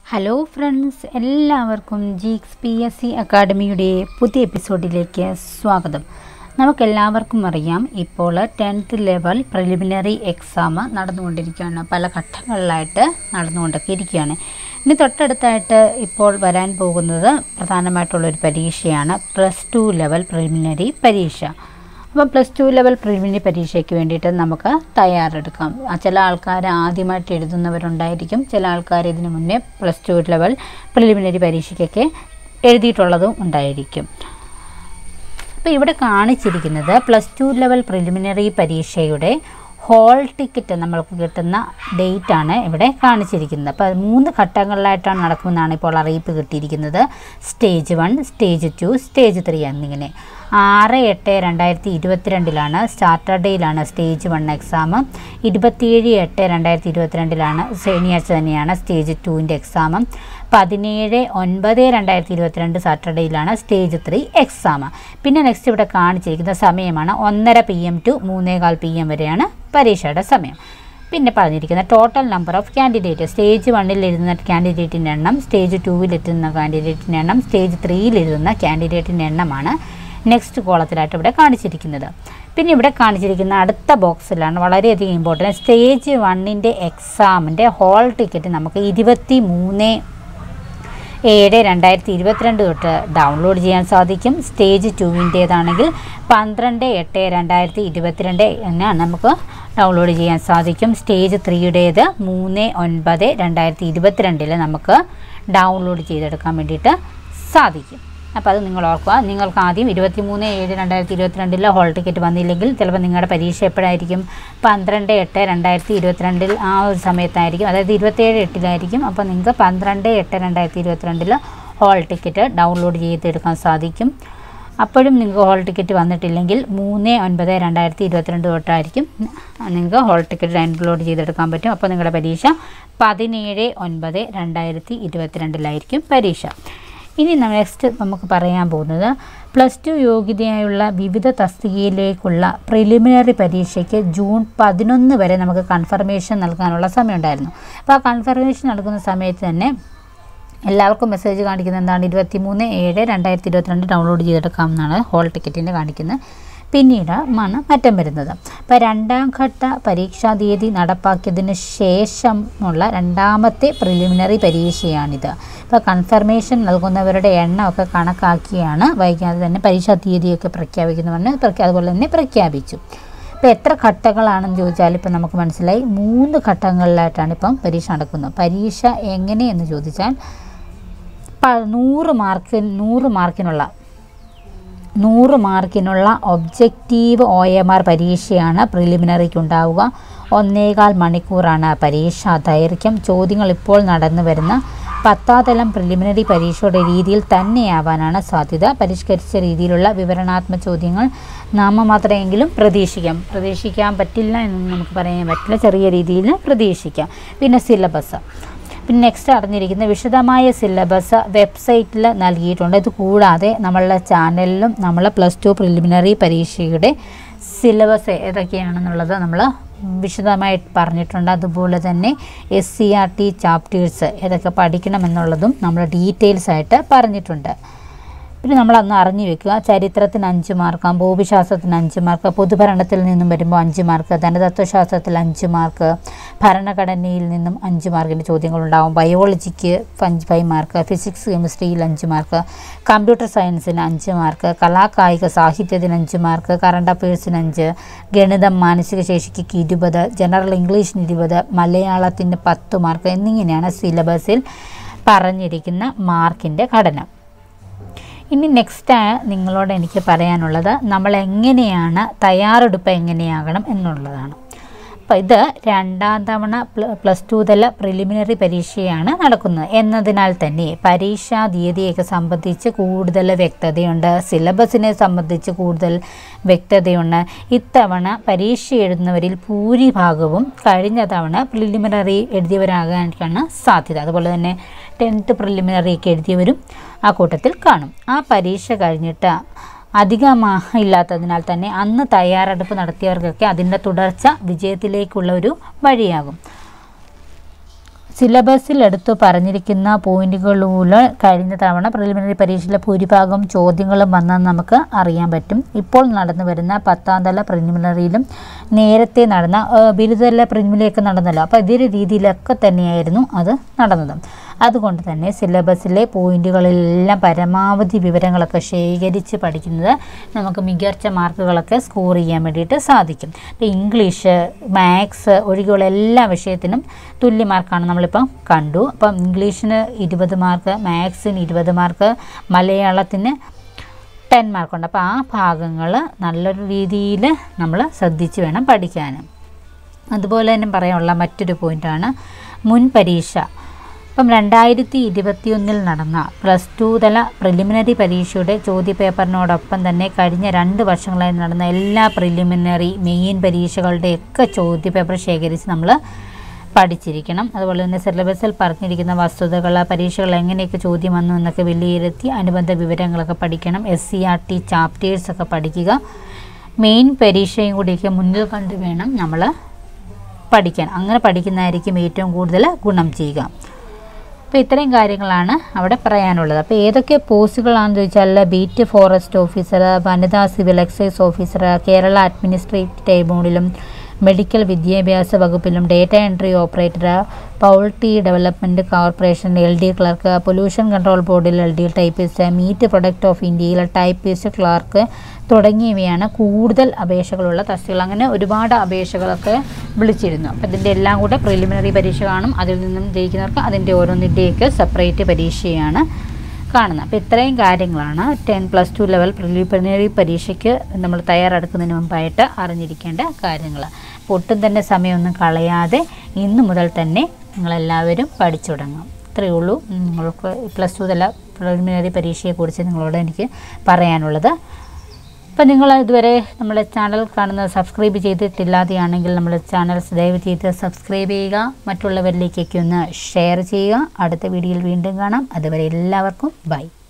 hello friends എല്ലാവർക്കും Geeks P S C അക്കാഡമിയുടെ പുതിയ എപ്പിസോഡിലേക്ക് സ്വാഗതം നമുക്കെല്ലാവർക്കും അറിയാം ഇപ്പോൾ ടെൻത്ത് ലെവൽ പ്രിലിമിനറി എക്സാം നടന്നുകൊണ്ടിരിക്കുകയാണ് പല ഘട്ടങ്ങളിലായിട്ട് നടന്നുകൊണ്ടൊക്കെ ഇരിക്കുകയാണ് ഇനി തൊട്ടടുത്തായിട്ട് ഇപ്പോൾ വരാൻ പോകുന്നത് പ്രധാനമായിട്ടുള്ളൊരു പരീക്ഷയാണ് പ്ലസ് ടു ലെവൽ പ്രിലിമിനറി പരീക്ഷ അപ്പോൾ പ്ലസ് ടു ലെവൽ പ്രിലിമിനറി പരീക്ഷയ്ക്ക് വേണ്ടിയിട്ട് നമുക്ക് തയ്യാറെടുക്കാം ആ, ചില ആൾക്കാർ ആദ്യമായിട്ട് എഴുതുന്നവരുണ്ടായിരിക്കും ചില ആൾക്കാർ ഇതിനു മുന്നേ പ്ലസ് ടു ലെവൽ പ്രിലിമിനറി പരീക്ഷയ്ക്കൊക്കെ എഴുതിയിട്ടുള്ളതും ഉണ്ടായിരിക്കും അപ്പോൾ ഇവിടെ കാണിച്ചിരിക്കുന്നത് പ്ലസ് ടു ലെവൽ പ്രിലിമിനറി പരീക്ഷയുടെ ഹോൾ ടിക്കറ്റ് നമ്മൾക്ക് കിട്ടുന്ന ഡേറ്റ് ആണ് ഇവിടെ കാണിച്ചിരിക്കുന്നത് അപ്പോൾ അത് മൂന്ന് ഘട്ടങ്ങളിലായിട്ടാണ് നടക്കുമെന്നാണ് ഇപ്പോൾ അറിയിപ്പ് കിട്ടിയിരിക്കുന്നത് stage one stage two stage three എന്നിങ്ങനെ ആറ് എട്ട് രണ്ടായിരത്തി ഇരുപത്തിരണ്ടിലാണ് സാറ്റർഡേയിലാണ് സ്റ്റേജ് വൺ എക്സാം ഇരുപത്തിയേഴ് എട്ട് രണ്ടായിരത്തി ഇരുപത്തിരണ്ടിലാണ് ശനിയാഴ്ച തന്നെയാണ് സ്റ്റേജ് ടുവിൻ്റെ എക്സാം പതിനേഴ് ഒൻപത് രണ്ടായിരത്തി ഇരുപത്തിരണ്ട് സാറ്റർഡേയിലാണ് സ്റ്റേജ് ത്രീ എക്സാം പിന്നെ നെക്സ്റ്റ് ഇവിടെ കാണിച്ചിരിക്കുന്ന സമയമാണ് ഒന്നര പി എം ടു മൂന്നേകാൽ പി എം വരെയാണ് പരീക്ഷയുടെ സമയം പിന്നെ പറഞ്ഞിരിക്കുന്ന total number of candidate stage വണ്ണിൽ എഴുതുന്ന കാൻഡിഡേറ്റിൻ്റെ എണ്ണം സ്റ്റേജ് ടൂവിൽ എത്തുന്ന കാൻഡിഡേറ്റിൻ്റെ എണ്ണം സ്റ്റേജ് ത്രീയിൽ എഴുതുന്ന കാൻഡിഡേറ്റിൻ്റെ എണ്ണമാണ് നെക്സ്റ്റ് കോളത്തിലായിട്ട് ഇവിടെ കാണിച്ചിരിക്കുന്നത് പിന്നെ ഇവിടെ കാണിച്ചിരിക്കുന്ന അടുത്ത ബോക്സിലാണ് വളരെയധികം ഇമ്പോർട്ടൻറ്റ് സ്റ്റേജ് വണ്ണിൻ്റെ എക്സാമിൻ്റെ ഹോൾ ടിക്കറ്റ് നമുക്ക് ഇരുപത്തി മൂന്ന് ഏഴ് രണ്ടായിരത്തി ഇരുപത്തിരണ്ട് തൊട്ട് ഡൗൺലോഡ് ചെയ്യാൻ സാധിക്കും സ്റ്റേജ് ടുവിൻ്റേതാണെങ്കിൽ പന്ത്രണ്ട് എട്ട് രണ്ടായിരത്തി ഇരുപത്തിരണ്ട് എന്നാണ് നമുക്ക് ഡൗൺലോഡ് ചെയ്യാൻ സാധിക്കും സ്റ്റേജ് ത്രീയുടേത് മൂന്ന് ഒൻപത് രണ്ടായിരത്തി ഇരുപത്തിരണ്ടിൽ നമുക്ക് ഡൗൺലോഡ് ചെയ്തെടുക്കാൻ വേണ്ടിയിട്ട് സാധിക്കും അപ്പോൾ അത് നിങ്ങൾ ഓർക്കുക നിങ്ങൾക്ക് ആദ്യം ഇരുപത്തി മൂന്ന് ഏഴ് രണ്ടായിരത്തി ഇരുപത്തിരണ്ടിലെ ഹോൾ ടിക്കറ്റ് വന്നില്ലെങ്കിൽ ചിലപ്പോൾ നിങ്ങളുടെ പരീക്ഷ എപ്പോഴായിരിക്കും പന്ത്രണ്ട് എട്ട് രണ്ടായിരത്തി ഇരുപത്തിരണ്ടിൽ ആ ഒരു സമയത്തായിരിക്കും അതായത് ഇരുപത്തേഴ് എട്ടിലായിരിക്കും അപ്പോൾ നിങ്ങൾക്ക് പന്ത്രണ്ട് എട്ട് രണ്ടായിരത്തി ഇരുപത്തിരണ്ടിൽ ഹോൾ ടിക്കറ്റ് ഡൗൺലോഡ് ചെയ്തെടുക്കാൻ സാധിക്കും അപ്പോഴും നിങ്ങൾക്ക് ഹോൾ ടിക്കറ്റ് വന്നിട്ടില്ലെങ്കിൽ മൂന്ന് ഒൻപത് രണ്ടായിരത്തി ഇരുപത്തിരണ്ട് തൊട്ടായിരിക്കും നിങ്ങൾക്ക് ഹോൾ ടിക്കറ്റ് ഡൗൺലോഡ് ചെയ്തെടുക്കാൻ പറ്റും അപ്പോൾ നിങ്ങളുടെ പരീക്ഷ പതിനേഴ് ഒൻപത് രണ്ടായിരത്തി ഇരുപത്തിരണ്ടിലായിരിക്കും പരീക്ഷ ഇനി നെക്സ്റ്റ് നമുക്ക് പറയാൻ പോകുന്നത് പ്ലസ് ടു യോഗ്യതയായുള്ള വിവിധ തസ്തികയിലേക്കുള്ള പ്രിലിമിനറി പരീക്ഷയ്ക്ക് ജൂൺ പതിനൊന്ന് വരെ നമുക്ക് കൺഫർമേഷൻ നൽകാനുള്ള സമയമുണ്ടായിരുന്നു അപ്പോൾ ആ കൺഫർമേഷൻ നൽകുന്ന സമയത്ത് തന്നെ എല്ലാവർക്കും മെസ്സേജ് കാണിക്കുന്നത് എന്താണ് ഇരുപത്തി മൂന്ന് ഏഴ് രണ്ടായിരത്തി ഇരുപത്തിരണ്ട് ഡൗൺലോഡ് ചെയ്തെടുക്കാമെന്നാണ് ഹോൾ ടിക്കറ്റിൻ്റെ കാണിക്കുന്നത് പിന്നീട് ആണ് മാറ്റം വരുന്നത് അപ്പോൾ രണ്ടാം ഘട്ട പരീക്ഷാ തീയതി നടപ്പാക്കിയതിന് ശേഷമുള്ള രണ്ടാമത്തെ പ്രിലിമിനറി പരീക്ഷയാണിത് അപ്പോൾ കൺഫർമേഷൻ നൽകുന്നവരുടെ എണ്ണമൊക്കെ കണക്കാക്കിയാണ് വൈകാതെ തന്നെ പരീക്ഷാ തീയതിയൊക്കെ പ്രഖ്യാപിക്കുന്നവന്ന് പ്രഖ്യാ അതുപോലെ തന്നെ പ്രഖ്യാപിച്ചു ഇപ്പോൾ എത്ര ഘട്ടങ്ങളാണെന്ന് ചോദിച്ചാൽ ഇപ്പം നമുക്ക് മനസ്സിലായി മൂന്ന് ഘട്ടങ്ങളിലായിട്ടാണ് ഇപ്പം പരീക്ഷ നടക്കുന്നത് പരീക്ഷ എങ്ങനെയെന്ന് ചോദിച്ചാൽ പ- നൂറ് മാർക്ക് നൂറ് മാർക്കിനുള്ള നൂറ് മാർക്കിനുള്ള ഒബ്ജക്റ്റീവ് ഒ എം ആർ പരീക്ഷയാണ് പ്രിലിമിനറിക്ക് ഉണ്ടാവുക ഒന്നേകാൽ മണിക്കൂറാണ് പരീക്ഷാ ദൈർഘ്യം ചോദ്യങ്ങൾ ഇപ്പോൾ നടന്നു വരുന്ന പത്താതലം പ്രിലിമിനറി പരീക്ഷയുടെ രീതിയിൽ തന്നെയാവാനാണ് സാധ്യത പരിഷ്കരിച്ച രീതിയിലുള്ള വിവരണാത്മക ചോദ്യങ്ങൾ നാമമാത്രമെങ്കിലും പ്രതീക്ഷിക്കാം പ്രതീക്ഷിക്കാൻ പറ്റില്ല എന്ന് നമുക്ക് പറയാൻ പറ്റില്ല ചെറിയ രീതിയിൽ പ്രതീക്ഷിക്കാം പിന്നെ സിലബസ് പിന്നെ നെക്സ്റ്റ് അറിഞ്ഞിരിക്കുന്ന വിശദമായ സിലബസ് വെബ്സൈറ്റിൽ നൽകിയിട്ടുണ്ട് ഇത് കൂടാതെ നമ്മളുടെ ചാനലിലും നമ്മൾ പ്ലസ് ടു പ്രിലിമിനറി പരീക്ഷയുടെ സിലബസ് ഏതൊക്കെയാണെന്നുള്ളത് നമ്മൾ വിശദമായി പറഞ്ഞിട്ടുണ്ട് അതുപോലെ തന്നെ S C R T chapters ഏതൊക്കെ പഠിക്കണമെന്നുള്ളതും നമ്മൾ ഡീറ്റെയിൽസ് ആയിട്ട് പറഞ്ഞിട്ടുണ്ട് പിന്നെ നമ്മൾ അന്ന് അറിഞ്ഞു വെക്കുക ചരിത്രത്തിന് അഞ്ച് മാർക്ക് ഭൂമിശാസ്ത്രത്തിന് അഞ്ച് മാർക്ക് പൊതുഭരണത്തിൽ നിന്നും വരുമ്പോൾ അഞ്ച് മാർക്ക് ധനതത്വശാസ്ത്രത്തിൽ അഞ്ച് മാർക്ക് ഭരണഘടനയിൽ നിന്നും അഞ്ച് മാർക്കിൻ്റെ ചോദ്യങ്ങളുണ്ടാകും ബയോളജിക്ക് അഞ്ച് ഫൈവ് മാർക്ക് ഫിസിക്സ് കെമിസ്ട്രിയിൽ അഞ്ച് മാർക്ക് കമ്പ്യൂട്ടർ സയൻസിന് അഞ്ച് മാർക്ക് കലാകായിക സാഹിത്യത്തിന് അഞ്ച് മാർക്ക് കറണ്ട് അഫയേഴ്സിന് അഞ്ച് ഗണിതം മാനസിക ശേഷിക്ക് ഇരുപത് ജനറൽ ഇംഗ്ലീഷിന് ഇരുപത് മലയാളത്തിന് പത്ത് മാർക്ക് എന്നിങ്ങനെയാണ് സിലബസിൽ പറഞ്ഞിരിക്കുന്ന മാർക്കിൻ്റെ ഘടന ഇനി നെക്സ്റ്റ് നിങ്ങളോട് എനിക്ക് പറയാനുള്ളത് നമ്മൾ എങ്ങനെയാണ് തയ്യാറെടുപ്പ് എങ്ങനെയാകണം എന്നുള്ളതാണ് അപ്പോൾ ഇത് രണ്ടാം തവണ പ്ലസ് ടു തല പ്രിലിമിനറി പരീക്ഷയാണ് നടക്കുന്നത് എന്നതിനാൽ തന്നെ പരീക്ഷാ തീയതിയൊക്കെ സംബന്ധിച്ച് കൂടുതൽ വ്യക്തതയുണ്ട് സിലബസിനെ സംബന്ധിച്ച് കൂടുതൽ വ്യക്തതയുണ്ട് ഇത്തവണ പരീക്ഷ എഴുതുന്നവരിൽ ഭൂരിഭാഗവും കഴിഞ്ഞ തവണ പ്രിലിമിനറി എഴുതിയവരാകാനാണ് സാധ്യത അതുപോലെ തന്നെ ടെൻത്ത് പ്രിലിമിനറി ഒക്കെ എഴുതിയവരും ആ കൂട്ടത്തിൽ കാണും ആ പരീക്ഷ കഴിഞ്ഞിട്ട് അധികമാ ഇല്ലാത്തതിനാൽ തന്നെ അന്ന് തയ്യാറെടുപ്പ് നടത്തിയവർക്കൊക്കെ അതിൻ്റെ തുടർച്ച വിജയത്തിലേക്കുള്ള ഒരു വഴിയാകും സിലബസിൽ എടുത്തു പറഞ്ഞിരിക്കുന്ന പോയിന്റുകളിലൂടെ കഴിഞ്ഞ തവണ പ്രിലിമിനറി പരീക്ഷയിലെ ഭൂരിഭാഗം ചോദ്യങ്ങളും വന്നെന്ന് നമുക്ക് അറിയാൻ പറ്റും ഇപ്പോൾ നടന്നു വരുന്ന പത്താം തല പ്രിലിമിനറിയിലും നേരത്തെ നടന്ന ആ, ബിരുദതല പ്രിലിമിനറിയൊക്കെ നടന്നല്ലോ അപ്പോൾ ഇതേ രീതിയിലൊക്കെ തന്നെയായിരുന്നു അത് നടന്നത് അതുകൊണ്ട് തന്നെ സിലബസിലെ പോയിന്റുകളിലെല്ലാം പരമാവധി വിവരങ്ങളൊക്കെ ശേഖരിച്ച് പഠിക്കുന്നത് നമുക്ക് മികച്ച മാർക്കുകളൊക്കെ സ്കോർ ചെയ്യാൻ വേണ്ടിയിട്ട് സാധിക്കും ഇപ്പോൾ ഇംഗ്ലീഷ് മാത്സ് ഒഴികെയുള്ള എല്ലാ വിഷയത്തിനും തുല്യ മാർക്കാണ് നമ്മളിപ്പം കണ്ടു അപ്പം ഇംഗ്ലീഷിന് ഇരുപത് മാർക്ക് മാത്സിന് ഇരുപത് മാർക്ക് മലയാളത്തിന് ടെൻ മാർക്കുണ്ട് അപ്പോൾ ആ ഭാഗങ്ങൾ നല്ലൊരു രീതിയിൽ നമ്മൾ ശ്രദ്ധിച്ച് വേണം പഠിക്കാൻ അതുപോലെ തന്നെ പറയാനുള്ള മറ്റൊരു പോയിൻ്റാണ് മുൻ പരീക്ഷ ഇപ്പം രണ്ടായിരത്തി ഇരുപത്തിയൊന്നിൽ നടന്ന പ്ലസ് ടു തല പ്രിലിമിനറി പരീക്ഷയുടെ ചോദ്യപേപ്പറിനോടൊപ്പം തന്നെ കഴിഞ്ഞ രണ്ട് വർഷങ്ങളായി നടന്ന എല്ലാ പ്രിലിമിനറി മെയിൻ പരീക്ഷകളുടെയൊക്കെ ചോദ്യപേപ്പർ ശേഖരിച്ച് നമ്മൾ പഠിച്ചിരിക്കണം അതുപോലെ തന്നെ സിലബസിൽ പറഞ്ഞിരിക്കുന്ന വസ്തുതകൾ പരീക്ഷകൾ എങ്ങനെയൊക്കെ ചോദ്യം വന്നു എന്നൊക്കെ വിലയിരുത്തി അനുബന്ധ വിവരങ്ങളൊക്കെ പഠിക്കണം എസ് സി ആർ ടി ചാപ്റ്റേഴ്സൊക്കെ പഠിക്കുക മെയിൻ പരീക്ഷയും കൂടിയൊക്കെ മുന്നിൽ കണ്ട് വേണം നമ്മൾ പഠിക്കാൻ അങ്ങനെ പഠിക്കുന്നതായിരിക്കും ഏറ്റവും കൂടുതൽ ഗുണം ചെയ്യുക അപ്പോൾ ഇത്രയും കാര്യങ്ങളാണ് അവിടെ പറയാനുള്ളത് അപ്പോൾ ഏതൊക്കെ പോസ്റ്റുകളാണെന്ന് ചോദിച്ചാൽ ബീറ്റ് ഫോറസ്റ്റ് ഓഫീസർ വനിതാ civil excise officer Kerala administrative ട്രൈബ്യൂണലും മെഡിക്കൽ വിദ്യാഭ്യാസ വകുപ്പിലും data entry operator poultry development corporation L D clerk pollution control ബോർഡിൽ L D typist meat product of ഇന്ത്യയിൽ ടൈപ്പിസ്റ്റ് ക്ലർക്ക് തുടങ്ങിയവയാണ് കൂടുതൽ അപേക്ഷകളുള്ള തസ്തികൾ അങ്ങനെ ഒരുപാട് അപേക്ഷകളൊക്കെ വിളിച്ചിരുന്നു അപ്പോൾ ഇതിൻ്റെ എല്ലാം കൂടെ പ്രിലിമിനറി പരീക്ഷ കാണും അതിൽ നിന്നും ജയിക്കുന്നവർക്ക് അതിൻ്റെ ഓരോന്നിൻ്റെയൊക്കെ സെപ്പറേറ്റ് പരീക്ഷയാണ് കാണുന്നത് അപ്പോൾ ഇത്രയും കാര്യങ്ങളാണ് ten plus two level preliminary പരീക്ഷയ്ക്ക് നമ്മൾ തയ്യാറെടുക്കുന്നതിന് മുമ്പായിട്ട് അറിഞ്ഞിരിക്കേണ്ട കാര്യങ്ങൾ അപ്പോൾ ഒട്ടും തന്നെ സമയമൊന്നും കളയാതെ ഇന്ന് മുതൽ തന്നെ നിങ്ങളെല്ലാവരും പഠിച്ചു തുടങ്ങും ഇത്രയേ ഉള്ളൂ നിങ്ങൾക്ക് പ്ലസ് ടു തല പ്രിലിമിനറി പരീക്ഷയെക്കുറിച്ച് നിങ്ങളോട് എനിക്ക് പറയാനുള്ളത് അപ്പോൾ നിങ്ങൾ ഇതുവരെ നമ്മുടെ ചാനൽ കാണുന്നത് സബ്സ്ക്രൈബ് ചെയ്തിട്ടില്ലാതെയാണെങ്കിൽ നമ്മുടെ ചാനൽ ദയവ് ചെയ്ത് സബ്സ്ക്രൈബ് ചെയ്യുക മറ്റുള്ളവരിലേക്കൊക്കെ ഒന്ന് ഷെയർ ചെയ്യുക അടുത്ത വീഡിയോയിൽ വീണ്ടും കാണാം അതുവരെ എല്ലാവർക്കും ബൈ